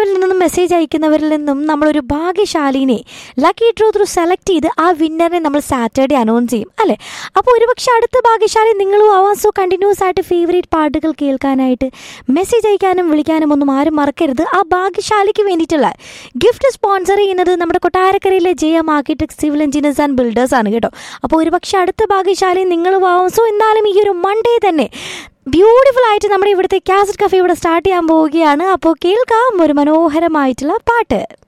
വിളിക്കുന്നവരിൽ നിന്നും മെസ്സേജ് അയക്കുന്നവരിൽ നിന്നും നമ്മളൊരു ഭാഗ്യശാലിനെ ലക്കി ഡ്രോ ത്രൂ സെലക്ട് ചെയ്ത് ആ വിന്നറിനെ നമ്മൾ സാറ്റർഡേ അനൗൺസ് ചെയ്യും അല്ലേ അപ്പോൾ ഒരുപക്ഷെ അടുത്ത ഭാഗ്യശാലി നിങ്ങളും ആവാം സോ കണ്ടിന്യൂസ് ആയിട്ട് ഫേവറേറ്റ് പാട്ടുകൾ കേൾക്കാനായിട്ട് മെസ്സേജ് അയക്കാനും വിളിക്കാനും ഒന്നും ആരും മറക്കരുത് ആ ഭാഗ്യശാലിക്ക് വേണ്ടിയിട്ടുള്ള ഗിഫ്റ്റ് സ്പോൺസർ ചെയ്യുന്നത് നമ്മുടെ കൊട്ടാരക്കരയിലെ J M architect civil engineers and builders ആണ് കേട്ടോ അപ്പോൾ ഒരുപക്ഷെ അടുത്ത ഭാഗ്യശാലി നിങ്ങളും ആവാം സോ എന്നാലും ഈ ഒരു മൺഡേ തന്നെ ബ്യൂട്ടിഫുൾ ആയിട്ട് നമ്മുടെ ഇവിടുത്തെ കാസറ്റ് കഫേ ഇവിടെ സ്റ്റാർട്ട് ചെയ്യാൻ പോവുകയാണ് അപ്പോൾ കേൾക്കാം ഒരു മനോഹരമായിട്ടുള്ള പാട്ട്